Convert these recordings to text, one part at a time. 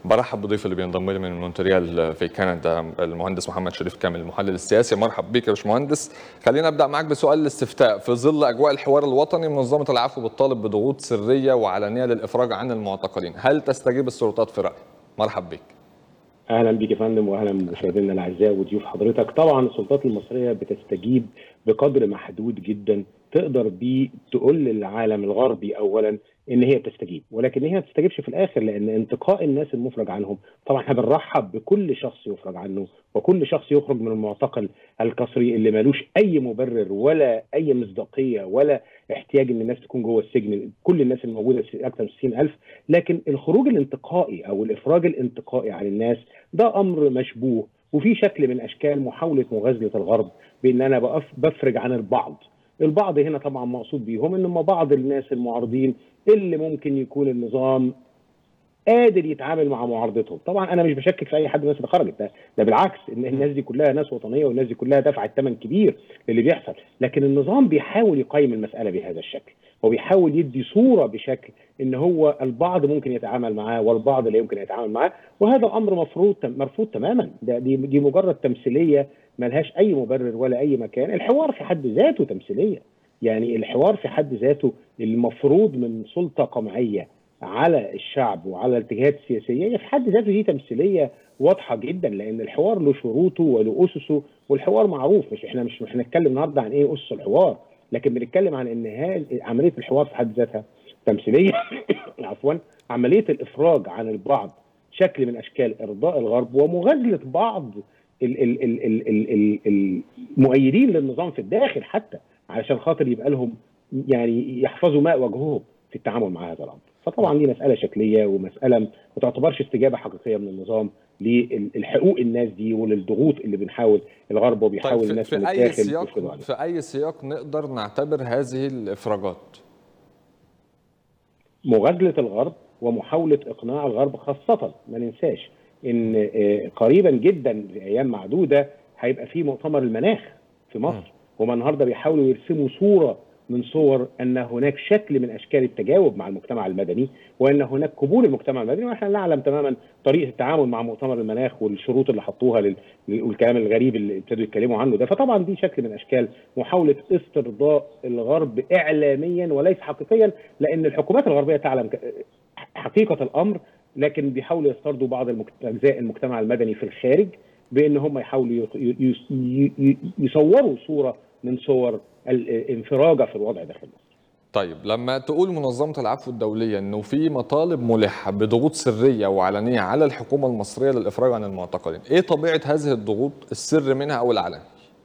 برحب بضيف اللي بينضم لي من مونتريال في كندا المهندس محمد شريف كامل المحلل السياسي مرحب بك يا باشمهندس خلينا ابدا معاك بسؤال الاستفتاء في ظل اجواء الحوار الوطني منظمه العفو بتطالب بضغوط سريه وعلنيه للافراج عن المعتقلين هل تستجيب السلطات في رايك مرحب بك اهلا بك يا فندم واهلا بمشاهدينا الاعزاء وضيوف حضرتك طبعا السلطات المصريه بتستجيب بقدر محدود جدا تقدر بيه تقول للعالم الغربي اولا ان هي بتستجيب ولكن هي ما بتستجيبش في الاخر لان انتقاء الناس المفرج عنهم طبعا احنا بنرحب بكل شخص يفرج عنه وكل شخص يخرج من المعتقل القسري اللي مالوش اي مبرر ولا اي مصداقيه ولا احتياج ان الناس تكون جوه السجن كل الناس الموجوده اكثر من 60000 لكن الخروج الانتقائي او الافراج الانتقائي عن الناس ده امر مشبوه وفي شكل من اشكال محاوله مغازله الغرب بان انا بقف بفرج عن البعض البعض هنا طبعا مقصود بيهم ان بعض الناس المعارضين اللي ممكن يكون النظام قادر يتعامل مع معارضتهم طبعا انا مش بشكك في اي حد من الناس اللي خرجت ده, ده بالعكس ان الناس دي كلها ناس وطنيه والناس دي كلها دفعت ثمن كبير للي بيحصل لكن النظام بيحاول يقيم المساله بهذا الشكل وبيحاول يدي صوره بشكل ان هو البعض ممكن يتعامل معاه والبعض لا يمكن يتعامل معاه وهذا امر مفروض مرفوض تماما ده دي, دي مجرد تمثيليه ملهاش اي مبرر ولا اي مكان الحوار في حد ذاته تمثيليه يعني الحوار في حد ذاته المفروض من سلطه قمعيه على الشعب وعلى الاتجاهات السياسيه هي في حد ذاته دي تمثيليه واضحه جدا لان الحوار له شروطه وله اسسه والحوار معروف مش احنا مش هنتكلم النهارده عن ايه اسس الحوار لكن بنتكلم عن ان عمليه الحوار في حد ذاتها تمثيليه عفوا عمليه الافراج عن البعض شكل من اشكال ارضاء الغرب ومغازله بعض المؤيدين للنظام في الداخل حتى علشان خاطر يبقى لهم يعني يحفظوا ماء وجههم في التعامل مع هذا الامر فطبعا دي مساله شكليه ومساله ما تعتبرش استجابه حقيقيه من النظام للحقوق الناس دي وللضغوط اللي بنحاول الغرب وبيحاول طيب الناس في, في اي سياق في اي سياق نقدر نعتبر هذه الافراجات مغازله الغرب ومحاوله اقناع الغرب خاصه ما ننساش ان قريبا جدا في ايام معدوده هيبقى في مؤتمر المناخ في مصر هما النهارده بيحاولوا يرسموا صوره من صور ان هناك شكل من اشكال التجاوب مع المجتمع المدني وان هناك قبول المجتمع المدني ونحن نعلم تماما طريقه التعامل مع مؤتمر المناخ والشروط اللي حطوها لل... والكلام الغريب اللي ابتدوا يتكلموا عنه ده فطبعا دي شكل من اشكال محاوله استرضاء الغرب اعلاميا وليس حقيقيا لان الحكومات الغربيه تعلم حقيقه الامر لكن بيحاولوا يسترضوا بعض اجزاء المجتمع المدني في الخارج بان هم يحاولوا يصوروا صوره من صور الانفراجه في الوضع داخل مصر. طيب لما تقول منظمه العفو الدوليه انه في مطالب ملحه بضغوط سريه وعلنيه على الحكومه المصريه للافراج عن المعتقلين، ايه طبيعه هذه الضغوط السر منها او العلني؟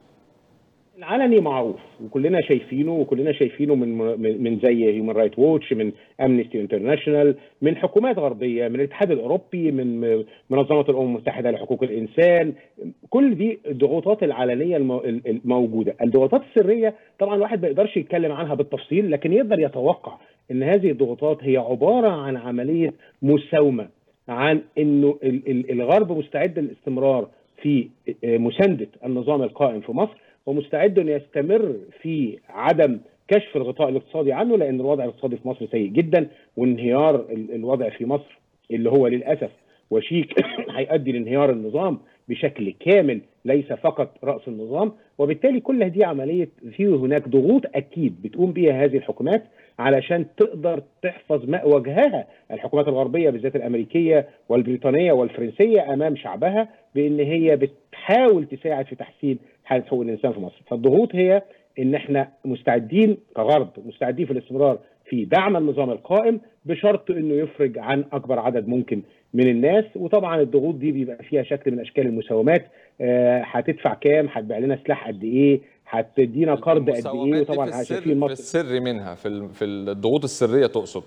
العلني معروف وكلنا شايفينه وكلنا شايفينه من من زي هيومن رايت ووتش من امنستي انترناشونال من حكومات غربيه من الاتحاد الاوروبي من منظمه الامم المتحده لحقوق الانسان كل دي الضغوطات العلنيه الموجوده الضغوطات السريه طبعا الواحد ما يقدرش يتكلم عنها بالتفصيل لكن يقدر يتوقع ان هذه الضغوطات هي عباره عن عمليه مساومه عن انه الغرب مستعد للاستمرار في مسانده النظام القائم في مصر ومستعد انه يستمر في عدم كشف الغطاء الاقتصادي عنه لان الوضع الاقتصادي في مصر سيء جدا وانهيار الوضع في مصر اللي هو للاسف وشيك هيؤدي لانهيار النظام بشكل كامل ليس فقط راس النظام وبالتالي كل هذه عمليه في هناك ضغوط اكيد بتقوم بها هذه الحكومات علشان تقدر تحفظ ماء وجهها الحكومات الغربيه بالذات الامريكيه والبريطانيه والفرنسيه امام شعبها بان هي بتحاول تساعد في تحسين حاله حقوق الانسان في مصر، فالضغوط هي ان احنا مستعدين كغرب مستعدين في الاستمرار في دعم النظام القائم بشرط انه يفرج عن اكبر عدد ممكن من الناس وطبعا الضغوط دي بيبقى فيها شكل من اشكال المساومات آه هتدفع كام هتبيع لنا سلاح قد ايه هتدينا قرض قد ايه وطبعا في السر, في السر منها في في الضغوط السريه تقصد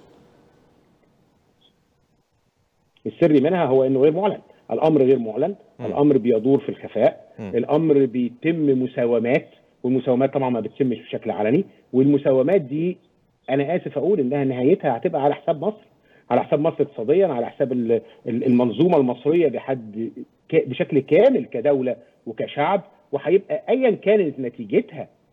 السر منها هو انه غير معلن الامر غير معلن م. الامر بيدور في الخفاء م. الامر بيتم مساومات والمساومات طبعا ما بتتمش بشكل علني والمساومات دي انا اسف اقول انها نهايتها هتبقى على حساب مصر على حساب مصر اقتصاديا على حساب المنظومه المصريه بحد بشكل كامل كدوله وكشعب وهيبقى ايا كانت نتيجتها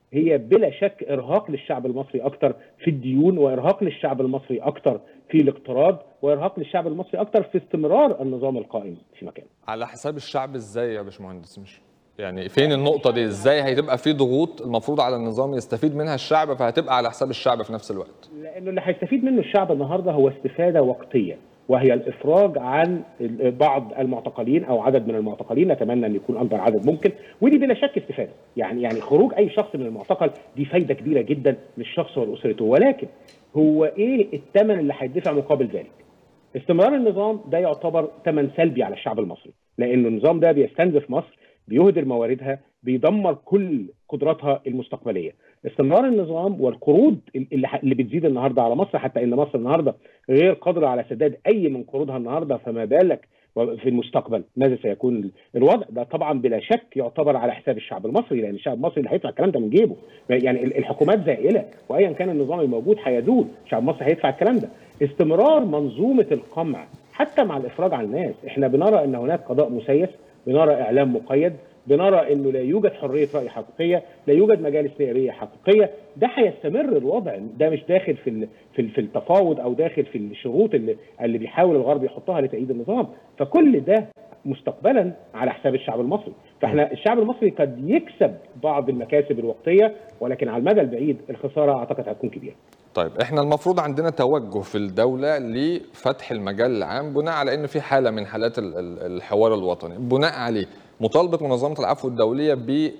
هي بلا شك ارهاق للشعب المصري اكتر في الديون وارهاق للشعب المصري اكتر في الاقتراض وارهاق للشعب المصري اكتر في استمرار النظام القائم في مكانه. على حساب الشعب ازاي يا باشمهندس مش يعني فين النقطة دي؟ ازاي هتبقى في ضغوط المفروض على النظام يستفيد منها الشعب فهتبقى على حساب الشعب في نفس الوقت؟ لانه اللي هيستفيد منه الشعب النهارده هو استفاده وقتيه وهي الافراج عن بعض المعتقلين او عدد من المعتقلين نتمنى ان يكون اكبر عدد ممكن ودي بلا شك استفاده يعني يعني خروج اي شخص من المعتقل دي فايده كبيره جدا للشخص ولاسرته ولكن هو ايه الثمن اللي هيدفع مقابل ذلك؟ استمرار النظام ده يعتبر ثمن سلبي على الشعب المصري لان النظام ده بيستنزف مصر بيهدر مواردها بيدمر كل قدراتها المستقبليه استمرار النظام والقروض اللي, اللي بتزيد النهارده على مصر حتى ان مصر النهارده غير قادره على سداد اي من قروضها النهارده فما بالك في المستقبل ماذا سيكون الوضع ده طبعا بلا شك يعتبر على حساب الشعب المصري لان الشعب المصري اللي هيدفع الكلام ده من جيبه يعني الحكومات زائله وايا كان النظام الموجود هيزول الشعب المصري هيدفع الكلام ده استمرار منظومه القمع حتى مع الافراج عن الناس احنا بنرى ان هناك قضاء مسيس بنرى اعلام مقيد بنرى انه لا يوجد حريه راي حقيقيه، لا يوجد مجالس سيريه حقيقيه، ده هيستمر الوضع ده مش داخل في في في التفاوض او داخل في الشروط اللي اللي بيحاول الغرب يحطها لتأييد النظام، فكل ده مستقبلا على حساب الشعب المصري، فاحنا الشعب المصري قد يكسب بعض المكاسب الوقتيه ولكن على المدى البعيد الخساره اعتقد هتكون كبيره. طيب احنا المفروض عندنا توجه في الدولة لفتح المجال العام بناء على ان في حالة من حالات الحوار الوطني بناء عليه مطالبة منظمة العفو الدولية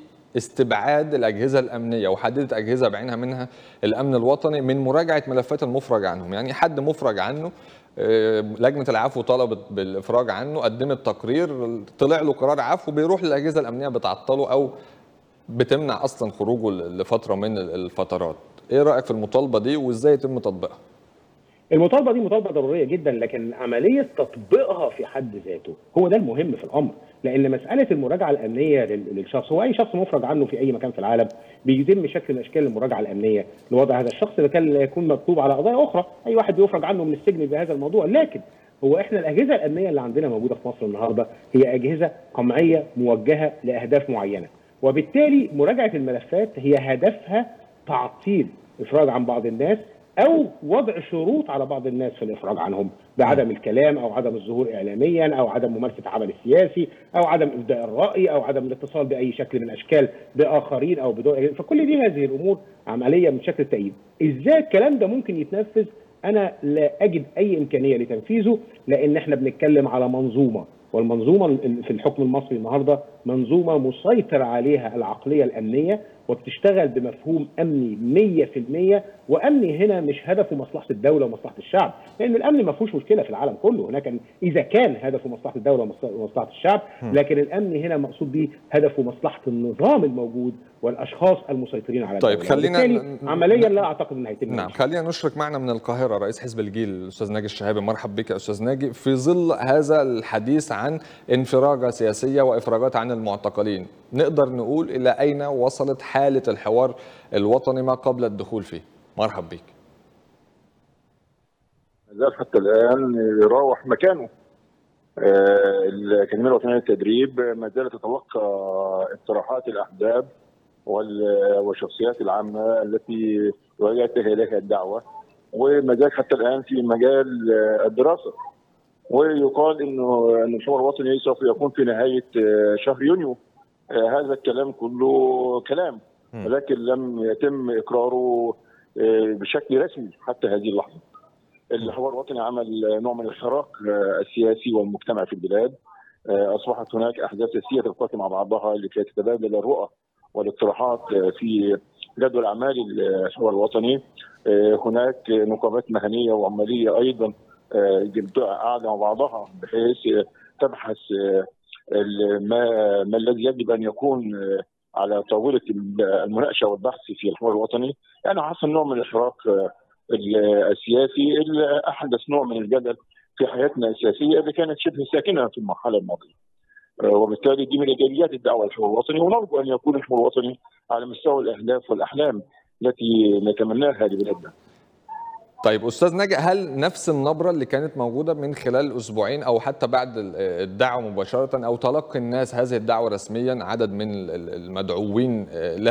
باستبعاد الأجهزة الأمنية وحددت أجهزة بعينها منها الأمن الوطني من مراجعة ملفات المفرج عنهم يعني حد مفرج عنه لجنة العفو طلبت بالإفراج عنه قدمت تقرير طلع له قرار عفو بيروح للأجهزة الأمنية بتعطله أو بتمنع أصلا خروجه لفترة من الفترات ايه رايك في المطالبه دي وازاي يتم تطبيقها المطالبه دي مطالبه ضروريه جدا لكن عمليه تطبيقها في حد ذاته هو ده المهم في الامر لان مساله المراجعه الامنيه للشخص هو اي شخص مفرج عنه في اي مكان في العالم بيتم شكل من اشكال المراجعه الامنيه لوضع هذا الشخص لكي لا يكون مكتوب على قضايا اخرى اي واحد بيفرج عنه من السجن بهذا الموضوع لكن هو احنا الاجهزه الامنيه اللي عندنا موجوده في مصر النهارده هي اجهزه قمعيه موجهه لاهداف معينه وبالتالي مراجعه الملفات هي هدفها تعطيل افراج عن بعض الناس او وضع شروط على بعض الناس في الافراج عنهم بعدم الكلام او عدم الظهور اعلاميا او عدم ممارسه العمل السياسي او عدم ابداء الراي او عدم الاتصال باي شكل من اشكال باخرين او بدون فكل دي هذه الامور عمليه من شكل التأييد ازاي الكلام ده ممكن يتنفذ انا لا اجد اي امكانيه لتنفيذه لان احنا بنتكلم على منظومه والمنظومه في الحكم المصري النهارده منظومه مسيطر عليها العقليه الامنيه وبتشتغل بمفهوم امني 100% وامني هنا مش هدفه مصلحه الدوله ومصلحه الشعب لان الامن ما فيهوش مشكله في العالم كله هناك اذا كان هدفه مصلحه الدوله ومصلحه الشعب لكن الامن هنا مقصود به هدفه مصلحه النظام الموجود والاشخاص المسيطرين على طيب خلينا ن... عمليا لا اعتقد ان هيتم نعم خلينا نشرك معنا من القاهره رئيس حزب الجيل الاستاذ ناجي الشهابي مرحب بك يا استاذ ناجي في ظل هذا الحديث عن انفراجه سياسيه وافراجات عن المعتقلين نقدر نقول الى اين وصلت حاله الحوار الوطني ما قبل الدخول فيه مرحب بك زال حتى الان يراوح مكانه الكلمه الوطنيه للتدريب ما زالت تتلقى اقتراحات الاحزاب والشخصيات العامه التي وجهت اليها الدعوه وما زال حتى الان في مجال الدراسه ويقال انه ان الحوار الوطني سوف يكون في نهايه شهر يونيو هذا الكلام كله كلام ولكن لم يتم اقراره بشكل رسمي حتى هذه اللحظه. الحوار الوطني عمل نوع من الحراك السياسي والمجتمع في البلاد اصبحت هناك احزاب سياسيه تلتقي مع بعضها لكي تتبادل الرؤى والاقتراحات في جدول اعمال الحوار الوطني هناك نقابات مهنيه وعماليه ايضا قاعده مع بعضها بحيث تبحث ما ما الذي يجب ان يكون على طاوله المناقشه والبحث في الحوار الوطني يعني حصل نوع من الحراك السياسي اللي احدث نوع من الجدل في حياتنا السياسيه اللي كانت شبه ساكنه في المرحله الماضيه. وبالتالي دي من ايجابيات الدعوه للحوار الوطني ونرجو ان يكون الحوار الوطني على مستوى الاهداف والاحلام التي نتمناها لبلادنا. طيب استاذ ناجي هل نفس النبره اللي كانت موجوده من خلال اسبوعين او حتى بعد الدعوه مباشره او تلقي الناس هذه الدعوه رسميا عدد من المدعوين لها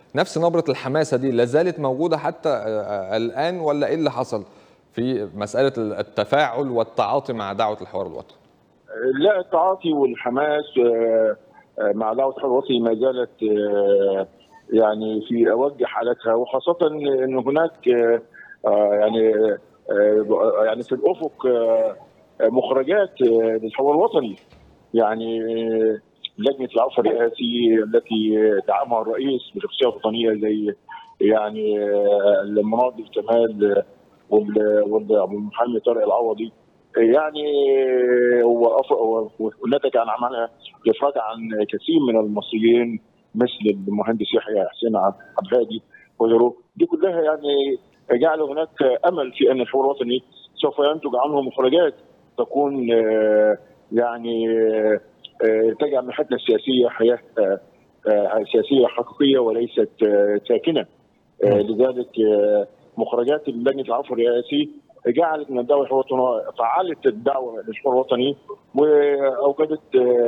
نفس نبره الحماسه دي لازالت موجوده حتى الان ولا ايه اللي حصل في مساله التفاعل والتعاطي مع دعوه الحوار الوطني؟ لا التعاطي والحماس مع دعوه الحوار الوطني ما زالت يعني في اوج حالتها وخاصه ان هناك يعني يعني في الافق مخرجات للحوار الوطني يعني لجنه العفو الرئاسي التي دعمها الرئيس بشخصيه وطنيه زي يعني المناضل كمال والمحامي طارق العوضي يعني ونتج عن عملها افراج عن كثير من المصريين مثل المهندس يحيى حسين عبد الهادي وغيره دي كلها يعني جعل هناك امل في ان الحوار الوطني سوف ينتج عنه مخرجات تكون يعني تجعل من حياتنا السياسيه حياه سياسيه حقيقيه وليست ساكنه لذلك مخرجات لجنه العفو الرئاسي جعلت من الدعوه الوطنيه فعلت الدعوه للحوار الوطني واوجدت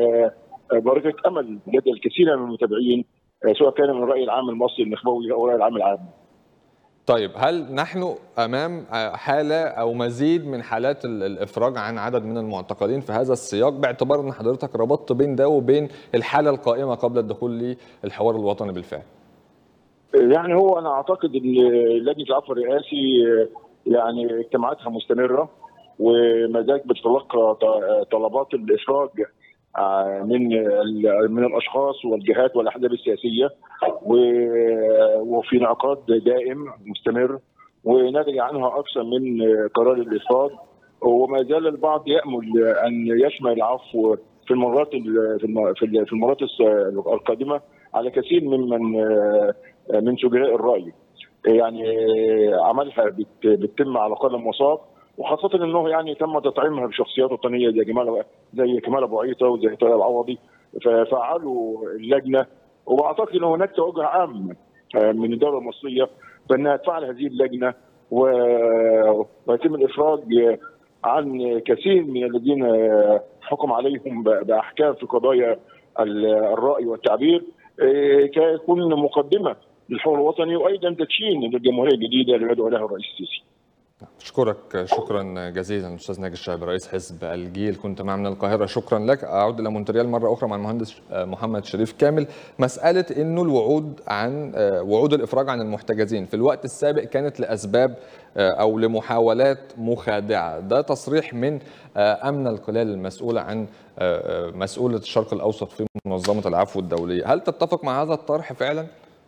بركه امل لدى الكثير من المتابعين سواء كان من الراي العام المصري النخبوي او الراي العام العام. طيب هل نحن امام حاله او مزيد من حالات الافراج عن عدد من المعتقلين في هذا السياق باعتبار ان حضرتك ربطت بين ده وبين الحاله القائمه قبل الدخول للحوار الوطني بالفعل؟ يعني هو انا اعتقد ان لجنه العفو الرئاسي يعني اجتماعاتها مستمره وما زالت بتتلقى طلبات الافراج من من الاشخاص والجهات والاحزاب السياسيه وفي انعقاد دائم مستمر ونتج عنها اكثر من قرار الافراج وما زال البعض يامل ان يشمل العفو في المرات في المرات القادمه على كثير ممن من سجناء الراي يعني عملها بتتم على قدم وساق وخاصة انه يعني تم تطعيمها بشخصيات وطنية زي جمال زي كمال ابو عيطة وزي طارق العوضي ففعلوا اللجنة واعتقد ان هناك توجه عام من الدولة المصرية بانها تفعل هذه اللجنة ويتم الافراج عن كثير من الذين حكم عليهم باحكام في قضايا الراي والتعبير كيكون مقدمه للحوار الوطني وايضا تدشين للجمهوريه الجديده اللي يدعو لها الرئيس السيسي. اشكرك شكرا جزيلا استاذ ناجي الشعبي رئيس حزب الجيل كنت معنا من القاهره شكرا لك اعود الى مونتريال مره اخرى مع المهندس محمد شريف كامل مساله انه الوعود عن وعود الافراج عن المحتجزين في الوقت السابق كانت لاسباب او لمحاولات مخادعه ده تصريح من امن القلال المسؤوله عن مسؤوله الشرق الاوسط في منظمه العفو الدوليه هل تتفق مع هذا الطرح فعلا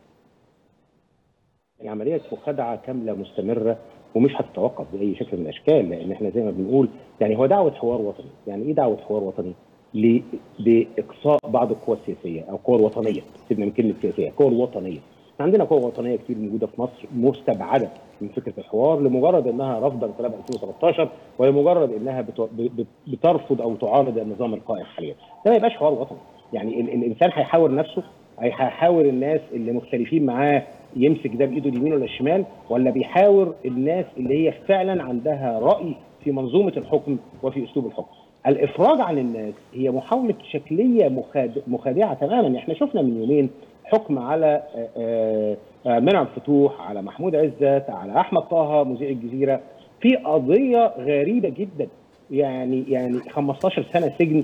عمليه مخادعه كامله مستمره ومش هتتوقف باي شكل من الاشكال لان احنا زي ما بنقول يعني هو دعوه حوار وطني، يعني ايه دعوه حوار وطني؟ لاقصاء بعض القوى السياسيه او القوى الوطنيه، سيبنا من كلمه سياسيه، القوى الوطنيه. عندنا قوى وطنيه كتير موجوده في مصر مستبعده من فكره الحوار لمجرد انها رافضه انقلاب 2013 ولمجرد انها بترفض او تعارض النظام القائم حاليا. ده ما يبقاش حوار وطني، يعني الانسان هيحاور نفسه هيحاور الناس اللي مختلفين معاه يمسك ده بايده اليمين ولا الشمال ولا بيحاور الناس اللي هي فعلا عندها راي في منظومه الحكم وفي اسلوب الحكم. الافراج عن الناس هي محاوله شكليه مخادعه تماما احنا شفنا من يومين حكم على منعم فتوح على محمود عزت على احمد طه مذيع الجزيره في قضيه غريبه جدا يعني يعني 15 سنه سجن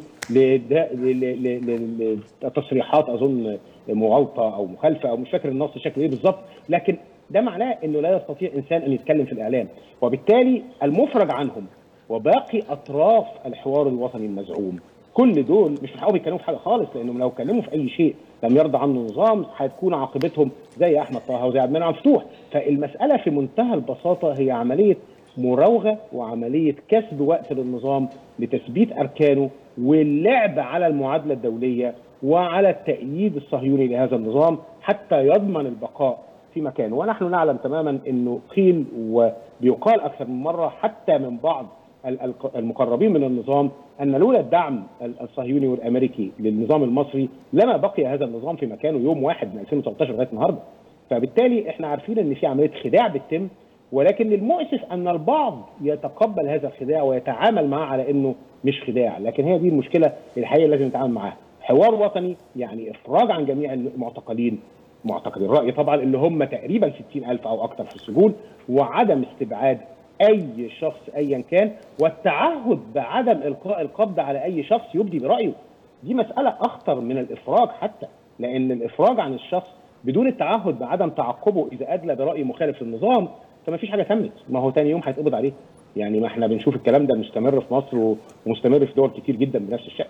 لتصريحات اظن مغالطه او مخالفه او مش فاكر النص شكله ايه بالظبط لكن ده معناه انه لا يستطيع انسان ان يتكلم في الاعلام وبالتالي المفرج عنهم وباقي اطراف الحوار الوطني المزعوم كل دول مش من حقهم يتكلموا في حاجه خالص لانهم لو اتكلموا في اي شيء لم يرضى عنه النظام هتكون عاقبتهم زي احمد طه وزي عبد المنعم مفتوح فالمساله في منتهى البساطه هي عمليه مراوغه وعمليه كسب وقت للنظام لتثبيت اركانه واللعب على المعادله الدوليه وعلى التأييد الصهيوني لهذا النظام حتى يضمن البقاء في مكانه ونحن نعلم تماما انه قيل وبيقال اكثر من مره حتى من بعض المقربين من النظام ان لولا الدعم الصهيوني والامريكي للنظام المصري لما بقي هذا النظام في مكانه يوم واحد من 2013 لغايه النهارده. فبالتالي احنا عارفين ان في عمليه خداع بتتم ولكن المؤسف ان البعض يتقبل هذا الخداع ويتعامل معه على انه مش خداع، لكن هي دي المشكله الحقيقيه لازم نتعامل معاها. حوار وطني يعني افراج عن جميع المعتقلين معتقد الراي طبعا اللي هم تقريبا 60000 او اكثر في السجون وعدم استبعاد اي شخص ايا كان والتعهد بعدم القاء القبض على اي شخص يبدي برايه دي مساله اخطر من الافراج حتى لان الافراج عن الشخص بدون التعهد بعدم تعقبه اذا ادلى براي مخالف للنظام فما فيش حاجه تمت ما هو تاني يوم هيتقبض عليه يعني ما احنا بنشوف الكلام ده مستمر في مصر ومستمر في دول كتير جدا بنفس الشكل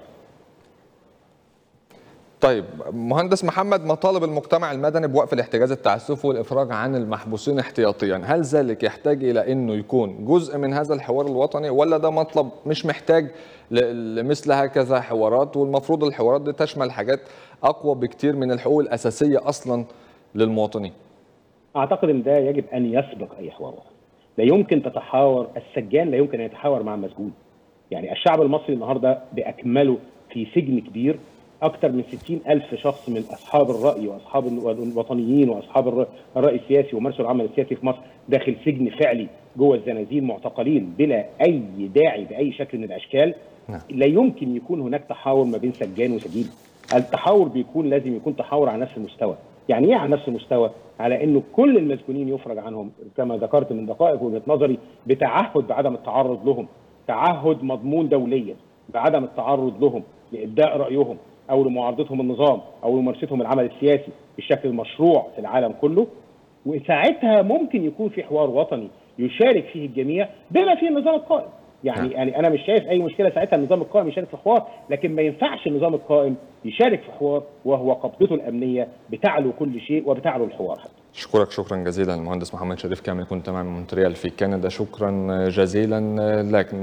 طيب مهندس محمد مطالب المجتمع المدني بوقف الاحتجاز التعسفي والافراج عن المحبوسين احتياطيا، هل ذلك يحتاج الى انه يكون جزء من هذا الحوار الوطني ولا ده مطلب مش محتاج لمثل هكذا حوارات والمفروض الحوارات دي تشمل حاجات اقوى بكتير من الحقوق الاساسيه اصلا للمواطنين؟ اعتقد ان ده يجب ان يسبق اي حوار وطني. لا يمكن تتحاور السجان لا يمكن ان يتحاور مع المسجون. يعني الشعب المصري النهارده باكمله في سجن كبير أكثر من 60 ألف شخص من أصحاب الرأي وأصحاب الوطنيين وأصحاب الرأي السياسي ومارسوا العمل السياسي في مصر داخل سجن فعلي جوه الزنازين معتقلين بلا أي داعي بأي شكل من الأشكال لا يمكن يكون هناك تحاور ما بين سجان وسجين التحاور بيكون لازم يكون تحاور على نفس المستوى يعني ايه على نفس المستوى على انه كل المسجونين يفرج عنهم كما ذكرت من دقائق وجهه نظري بتعهد بعدم التعرض لهم تعهد مضمون دوليا بعدم التعرض لهم لابداء رايهم او لمعارضتهم النظام او لممارستهم العمل السياسي بالشكل المشروع في العالم كله وساعتها ممكن يكون في حوار وطني يشارك فيه الجميع بما فيه النظام القائم يعني يعني انا مش شايف اي مشكله ساعتها النظام القائم يشارك في حوار لكن ما ينفعش النظام القائم يشارك في حوار وهو قبضته الامنيه بتعلو كل شيء وبتعلو الحوار حتى. اشكرك شكرا جزيلا المهندس محمد شريف كامل كنت معنا من مونتريال في كندا شكرا جزيلا لك